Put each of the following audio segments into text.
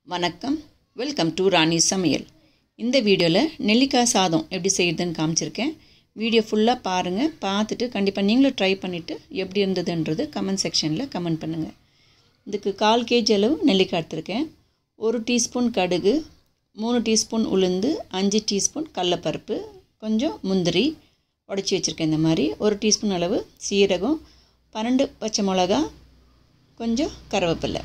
வணக்கம் welcome to ராணி சமையல் இந்த வீடியோவில் நெல்லிக்காய் சாதம் எப்படி செய்யுதுன்னு காமிச்சிருக்கேன் வீடியோ ஃபுல்லாக பாருங்கள் பார்த்துட்டு கண்டிப்பாக நீங்களும் ட்ரை பண்ணிவிட்டு எப்படி இருந்ததுன்றது கமெண்ட் செக்ஷனில் கமெண்ட் பண்ணுங்கள் இதுக்கு கால் கேஜி அளவு நெல்லிக்காய் எடுத்திருக்கேன் ஒரு டீஸ்பூன் கடுகு மூணு டீஸ்பூன் உளுந்து அஞ்சு டீஸ்பூன் கடலப்பருப்பு கொஞ்சம் முந்திரி உடச்சி வச்சுருக்கேன் இந்த மாதிரி ஒரு டீஸ்பூன் அளவு சீரகம் பன்னெண்டு பச்சை மிளகா கொஞ்சம் கருவேப்பில்லை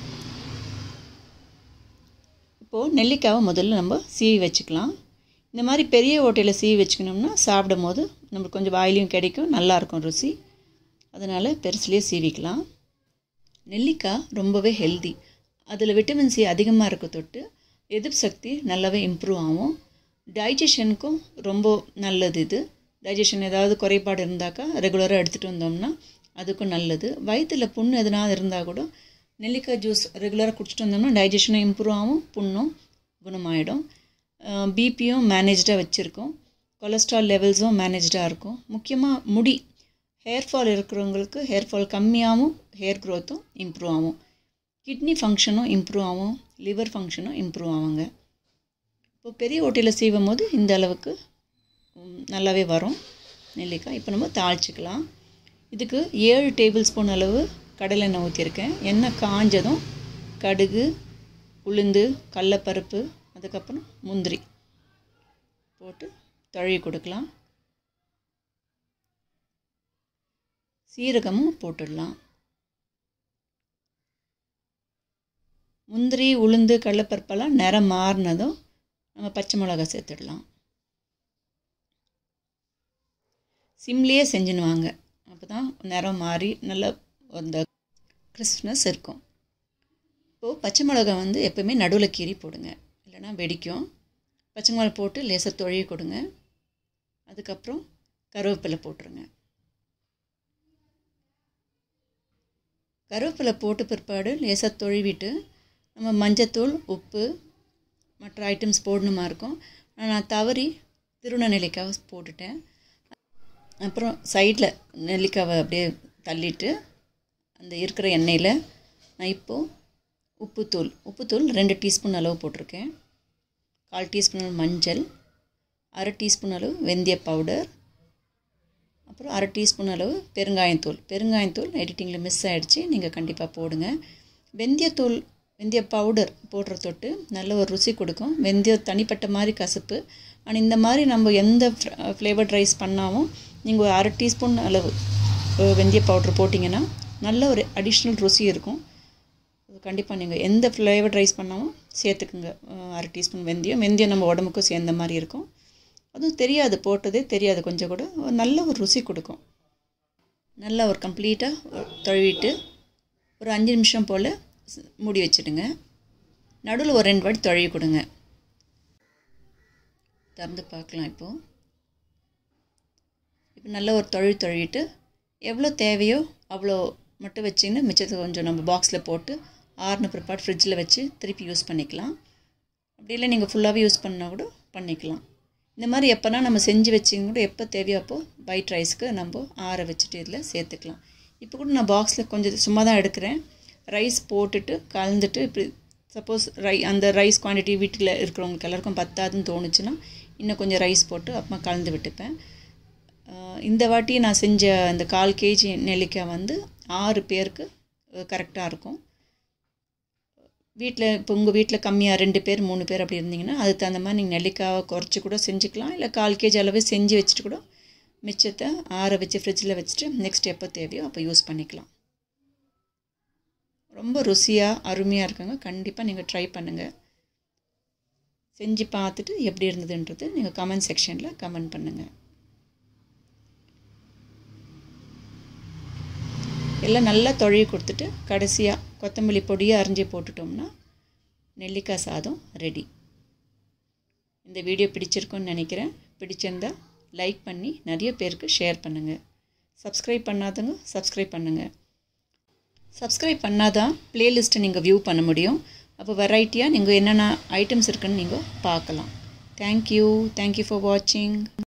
இப்போது நெல்லிக்காவை முதல்ல நம்ம சீவி வச்சுக்கலாம் இந்த மாதிரி பெரிய ஓட்டையில் சீவி வச்சுக்கணும்னா சாப்பிடும் போது நம்மளுக்கு கொஞ்சம் வாயிலையும் கிடைக்கும் நல்லாயிருக்கும் ருசி அதனால் பெருசுலேயே சீவிக்கலாம் நெல்லிக்காய் ரொம்பவே ஹெல்தி அதில் விட்டமின் சி அதிகமாக இருக்க தொட்டு எதிர்ப்பு சக்தி நல்லாவே இம்ப்ரூவ் ஆகும் டைஜஷனுக்கும் ரொம்ப நல்லது இது டைஜஷன் ஏதாவது குறைபாடு இருந்தாக்கா ரெகுலராக எடுத்துகிட்டு வந்தோம்னா அதுக்கும் நல்லது வயிற்றில் புண்ணு எதனாவது இருந்தால் கூட நெல்லிக்காய் ஜூஸ் ரெகுலராக குடிச்சிட்டு வந்தோம்னா டைஜஷனும் இம்ப்ரூவ் ஆகும் புண்ணும் குணமாயிடும் பிபியும் மேனேஜ்டாக வச்சுருக்கோம் கொலஸ்ட்ரால் லெவல்ஸும் மேனேஜ்டாக இருக்கும் முக்கியமாக முடி ஹேர் ஃபால் இருக்கிறவங்களுக்கு ஹேர் ஃபால் கம்மியாகவும் ஹேர் க்ரோத்தும் இம்ப்ரூவ் ஆகும் கிட்னி ஃபங்க்ஷனும் இம்ப்ரூவ் ஆகும் லிவர் ஃபங்க்ஷனும் இம்ப்ரூவ் ஆகுங்க இப்போ பெரிய ஓட்டையில் செய்யும் போது இந்த அளவுக்கு நல்லாவே வரும் நெல்லிக்காய் இப்போ நம்ம தாளிச்சிக்கலாம் இதுக்கு ஏழு டேபிள் ஸ்பூன் அளவு கடலை எண்ணெய் ஊற்றிருக்கேன் எண்ணெய் காஞ்சதும் கடுகு உளுந்து கடலப்பருப்பு அதுக்கப்புறம் முந்திரி போட்டு தழுவி கொடுக்கலாம் சீரகமும் போட்டுடலாம் முந்திரி உளுந்து கடலப்பருப்பெல்லாம் நிறம் மாறினதும் நம்ம பச்சை மிளகா சேர்த்துடலாம் சிம்லேயே செஞ்சுனுவாங்க அப்போ தான் நிறம் மாறி நல்லா அந்த கிறிஸ்ப்னஸ் இருக்கும் இப்போது பச்சை மிளகா வந்து எப்போவுமே நடுவில் கீறி போடுங்க இல்லைனா வெடிக்கும் பச்சை மிளகா போட்டு லேசாக தொழில் கொடுங்க அதுக்கப்புறம் கருவேப்பிலை போட்டுருங்க கருவேப்பிலை போட்ட பிற்பாடு லேசாக தொழுவிட்டு நம்ம மஞ்சத்தூள் உப்பு மற்ற ஐட்டம்ஸ் போடணுமா இருக்கும் நான் தவறி திருவண்ண நெல்லிக்காவை போட்டுட்டேன் அப்புறம் சைடில் நெல்லிக்காவை அப்படியே தள்ளிட்டு அந்த இருக்கிற எண்ணெயில் நான் இப்போது உப்புத்தூள் உப்புத்தூள் ரெண்டு டீஸ்பூன் அளவு போட்டிருக்கேன் கால் டீஸ்பூன் அளவு மஞ்சள் அரை டீஸ்பூன் அளவு வெந்தய பவுடர் அப்புறம் அரை டீஸ்பூன் அளவு பெருங்காயத்தூள் பெருங்காயத்தூள் எடிட்டிங்கில் மிஸ் ஆகிடுச்சு நீங்கள் கண்டிப்பாக போடுங்க வெந்தயத்தூள் வெந்தய பவுடர் போடுற தொட்டு நல்ல ஒரு ருசி கொடுக்கும் வெந்தயம் தனிப்பட்ட மாதிரி கசப்பு ஆனால் இந்த மாதிரி நம்ம எந்த ஃப்ளேவர்ட் ரைஸ் பண்ணாலும் நீங்கள் ஒரு அரை டீஸ்பூன் அளவு வெந்தய பவுட்ரு போட்டிங்கன்னா நல்ல ஒரு அடிஷ்னல் ருசி இருக்கும் அது கண்டிப்பாக நீங்கள் எந்த ஃப்ளேவர்ட் ரைஸ் பண்ணாலும் சேர்த்துக்குங்க அரை டீஸ்பூன் வெந்தயம் வெந்தயம் நம்ம உடம்புக்கும் சேர்ந்த மாதிரி இருக்கும் அதுவும் தெரியாது போட்டதே தெரியாது கொஞ்சம் கூட நல்ல ஒரு ருசி கொடுக்கும் நல்லா ஒரு கம்ப்ளீட்டாக தழுவிட்டு ஒரு அஞ்சு நிமிஷம் போல் மூடி வச்சுடுங்க நடுவில் ஒரு ரெண்டு வாட்டி தழுவி கொடுங்க திறந்து பார்க்கலாம் இப்போது இப்போ நல்ல ஒரு தொழில் தொழிட்டு எவ்வளோ தேவையோ அவ்வளோ மட்டும் வச்சிங்கன்னா மிச்சத்தை கொஞ்சம் நம்ம பாக்ஸில் போட்டு ஆறுன பிற்பாடு ஃப்ரிட்ஜில் வச்சு திருப்பி யூஸ் பண்ணிக்கலாம் அப்படி இல்லை நீங்கள் ஃபுல்லாகவே யூஸ் பண்ணால் கூட பண்ணிக்கலாம் இந்த மாதிரி எப்போனா நம்ம செஞ்சு வச்சிங்க கூட எப்போ தேவையோ அப்போது ஒயிட் ரைஸ்க்கு நம்ம ஆற வச்சுட்டு இதில் சேர்த்துக்கலாம் இப்போ கூட நான் பாக்ஸில் கொஞ்சம் சும்மா தான் எடுக்கிறேன் ரைஸ் போட்டுட்டு கலந்துட்டு இப்படி சப்போஸ் ரை அந்த ரைஸ் குவான்டிட்டி வீட்டில் இருக்கிறவங்களுக்கு எல்லாருக்கும் பத்தாதுன்னு தோணுச்சுன்னா இன்னும் கொஞ்சம் ரைஸ் போட்டு அப்புறமா கலந்து விட்டுப்பேன் இந்த வாட்டி நான் செஞ்ச இந்த கால் கேஜி நெல்லிக்காய் வந்து ஆறு பேருக்கு கரெக்டாக இருக்கும் வீட்டில் இப்போ உங்கள் வீட்டில் கம்மியாக ரெண்டு பேர் மூணு பேர் அப்படி இருந்தீங்கன்னா அதுக்கு தகுந்த மாதிரி நீங்கள் நெல்லிக்காவை குறைச்சி கூட செஞ்சுக்கலாம் இல்லை கால் கேஜி அளவு செஞ்சு வச்சுட்டு கூட மிச்சத்தை ஆற வச்சு ஃப்ரிட்ஜில் வச்சுட்டு நெக்ஸ்ட் எப்போ தேவையோ அப்போ யூஸ் பண்ணிக்கலாம் ரொம்ப ருசியாக அருமையாக இருக்குங்க கண்டிப்பாக நீங்கள் ட்ரை பண்ணுங்கள் செஞ்சு பார்த்துட்டு எப்படி இருந்ததுன்றது நீங்கள் கமெண்ட் செக்ஷனில் கமெண்ட் பண்ணுங்கள் எல்லாம் நல்லா தொழில் கொடுத்துட்டு கடைசியாக கொத்தமல்லி பொடியை அரிஞ்சு போட்டுட்டோம்னா நெல்லிக்காய் சாதம் ரெடி இந்த வீடியோ பிடிச்சிருக்குன்னு நினைக்கிறேன் பிடிச்சிருந்தா லைக் பண்ணி நிறைய பேருக்கு ஷேர் பண்ணுங்கள் சப்ஸ்கிரைப் பண்ணாதவங்க சப்ஸ்கிரைப் பண்ணுங்கள் சப்ஸ்கிரைப் பண்ணாதான் ப்ளேலிஸ்ட்டை நீங்கள் வியூ பண்ண முடியும் அப்போ வெரைட்டியாக நீங்கள் என்னென்ன ஐட்டம்ஸ் இருக்குன்னு நீங்கள் பார்க்கலாம் தேங்க்யூ தேங்க்யூ ஃபார் வாட்சிங்